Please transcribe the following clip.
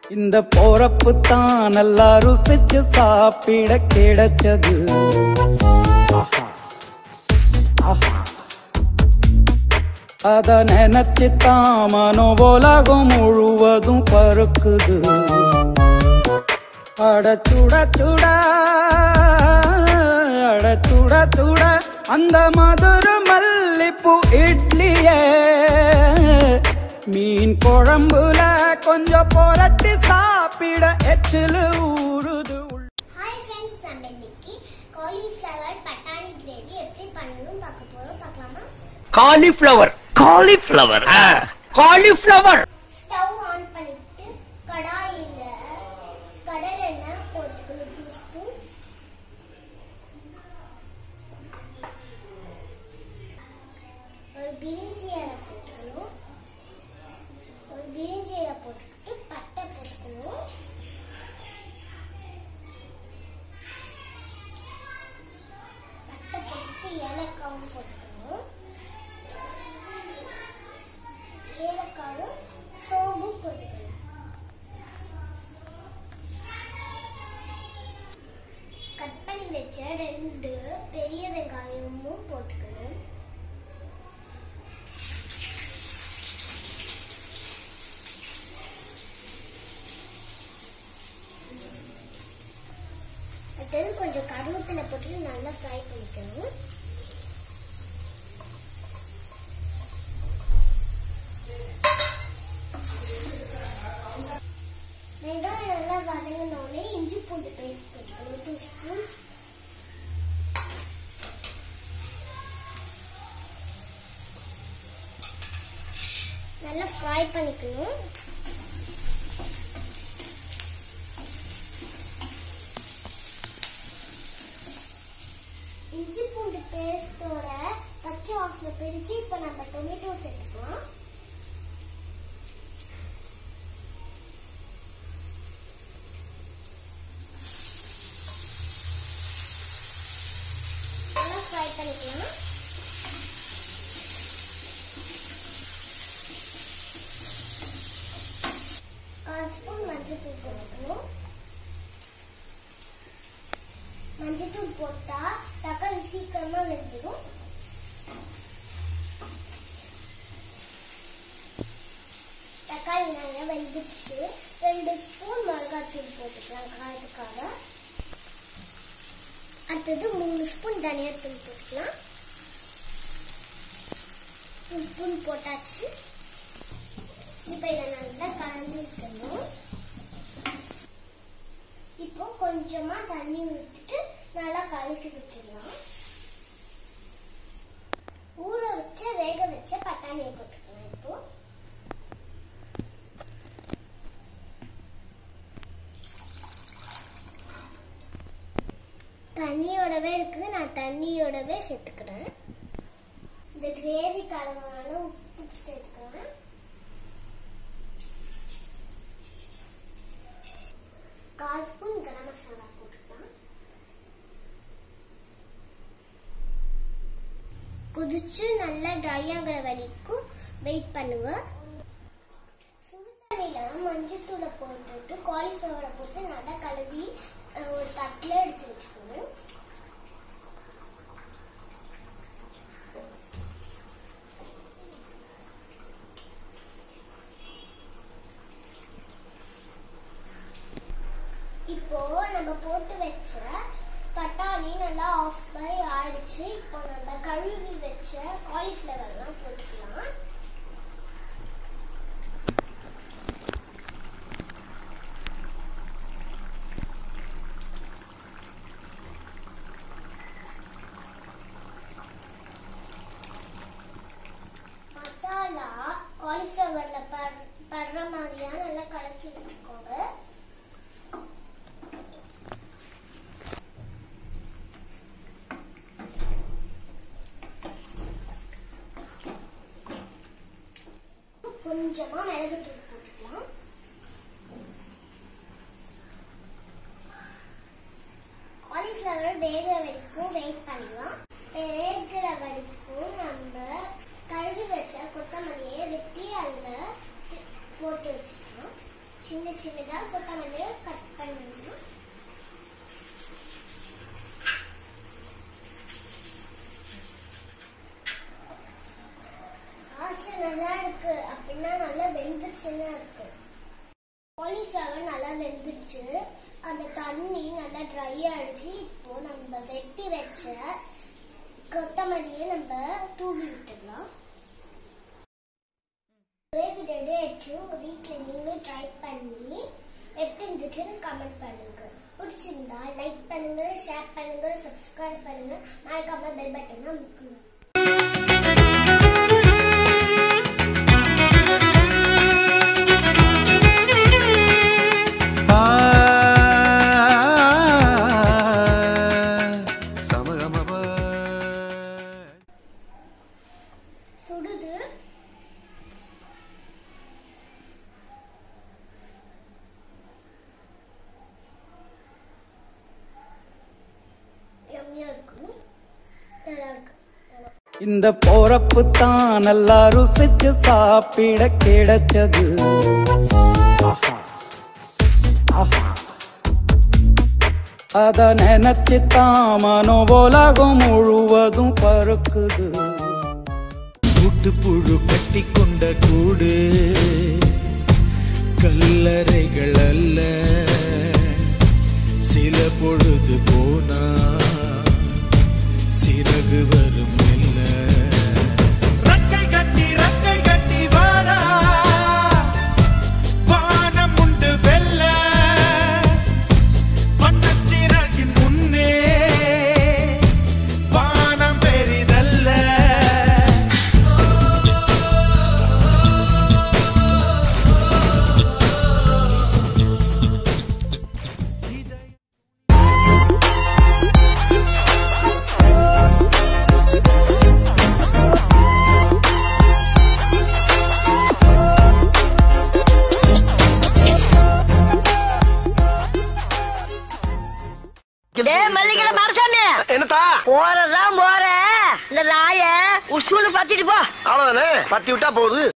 இந்த போறப்பு தான் நல்லா ருசிச்சு சாப்பிட கிடைச்சது ஆஹா ஆஹா அத நினைச்சு தான் மனோ உலகம் முழுவதும் பருக்குது அட சுட சுட அட சுட சுட அந்த மதுர மல்லிப்பூ இட்லியே மீன் குழம்புல கொஞ்சம் புரட்டி சாப்பிட எச்சிலு ஊறுது உள்ள ஹாய் ஃப்ரெண்ட்ஸ் நம்ம இன்னைக்கு காலிஃப்ளவர் பட்டாணி கிரேவி எப்படி பண்ணணும் பார்க்க போறோம் பார்க்கலாமா cauliflower cauliflower cauliflower stove on பண்ணிட்டு கடாயில கடல் எண்ணெய் போட்டுக்கணும் டூ ஸ்பூன்ஸ் ஒரு பிரிஞ்சி இலை போட்டுக்கணும் ஒரு பிரிஞ்சி இலை போட்டுக்கிட்டு பட்டை போட்டுக்கணும் பட்டை போட்டு ஏலக்காவும் போட்டுக்கணும் ஏலக்காவும் சோம்பும் போட்டுக்கணும் கட் பண்ணி வச்ச ரெண்டு பெரிய வெங்காயமும் போட்டுக்கணும் அடுத்தது கொஞ்சம் கருவேப்பிலை போட்டு நல்லா ஃப்ரை பண்ணிக்கணும் வெங்காயம் நல்லா வதங்கினோடனே இஞ்சி பூண்டு பேஸ்ட் போட்டுக்கணும் டூ ஸ்பூன்ஸ் நல்லா ஃப்ரை பண்ணிக்கணும் இஞ்சி பூண்டு பேஸ்டோட பச்சை வாசனை பிரிச்சு இப்போ நம்ம டொமேட்டோ சேர்த்துக்கலாம் நல்லா ஃப்ரை பண்ணிக்கலாம் கால் ஸ்பூன் மஞ்சள் தூள் போட்டுக்கணும் மஞ்சள் தூள் போட்டா தக்காளி சீக்கிரமா வெந்துடும் தக்காளி நல்லா வெந்துடுச்சு ரெண்டு ஸ்பூன் மிளகாத்தூள் போட்டுக்கலாம் காரத்துக்காக அடுத்தது மூணு ஸ்பூன் தனியாத்தூள் போட்டுக்கலாம் ஸ்பூன் போட்டாச்சு இப்போ இதை நல்லா கலந்து விட்டுணும் இப்போ கொஞ்சமா தண்ணி விட்டுட்டு நல்லா கலக்கி விட்டுடலாம் ஊற வச்ச வேக வச்ச பட்டாணியை போட்டுக்கலாம் இப்போ தண்ணியோடவே இருக்கு நான் தண்ணியோடவே சேர்த்துக்கிறேன் இந்த கிரேவி கலவான உப்பு சேர்த்துக்கிறேன் கால் ஸ்பூன் கரம் மசாலா போட்டுக்கலாம் கொதிச்சு நல்லா ட்ரை ஆகிற வரைக்கும் வெயிட் பண்ணுங்க சுடு தண்ணியில மஞ்சள் தூளை போட்டுட்டு காலிஃப்ளவரை போட்டு நல்லா கழுவி அஹ், ஒரு தட்டில் எடுத்து வச்சுக்கணும் இப்போ நம்ம போட்டு வச்ச பட்டாணி நல்லா ஆஃப் பை ஆயிடுச்சு இப்போ நம்ம கழுவி வச்ச காலிஃப்ளவர்லாம் போட்டுக்கலாம் மசாலா காலிஃப்ளவர்ல படுற மாதிரியா நல்லா கலக்கி விட்டுக்கோங்க கொஞ்சமா மிளகுத்தூள் போட்டுக்கலாம் காலிஃப்ளவர் வேகிற வரைக்கும் வெயிட் பண்ணலாம் வேகிற வரைக்கும் நம்ம கழுவி வச்ச கொத்தமல்லியை வெட்டி அதில் போட்டு வச்சுக்கலாம் சின்ன சின்னதா கொத்தமல்லியை கட் பண்ணணும் ஆசை நல்லா இருக்கு அப்படின்னா நல்லா வெந்துருச்சுன்னு இருக்கு காலிஃப்ளவர் நல்லா வெந்துருச்சு அந்த தண்ணி நல்லா ட்ரை ஆயிடுச்சு இப்போ நம்ம வெட்டி வச்ச கொத்தமல்லியை நம்ம தூவி விட்டுடலாம் கிரேவி ரெடி ஆயிடுச்சு உங்க வீட்டில் நீங்களும் ட்ரை பண்ணி எப்படி இருந்துச்சுன்னு கமெண்ட் பண்ணுங்க பிடிச்சிருந்தா லைக் பண்ணுங்க ஷேர் பண்ணுங்க சப்ஸ்கிரைப் பண்ணுங்க மறக்காம பெல் பட்டனை அமுக்குங்க சுடுது யம்மியா இருக்கும் நல்லா இருக்கு நல்லா இந்த போறப்பு தான் நல்லா ருசிச்சு சாப்பிட கிடைச்சது ஆஹா ஆஹா அத நினைச்சு தான் மனோ உலகம் முழுவதும் பருக்குது கூட்டு புழு கட்டி கொண்ட கூடு கல்லறைகள் அல்ல சில பொழுது போனா சிறகு வரும் இல்ல ரக்கை கட்டி ரக்கை கட்டி வாடா வானம் உண்டு வெல்ல பட்டச்சிறகின் முன்னே வானம் பெரிதல்ல டேய் மல்லிகை மரசாமி என்னத்தா போறதான் போற இந்த நாய உசூனு பத்திட்டு போ அவ்வளவுதானே பத்தி விட்டா போகுது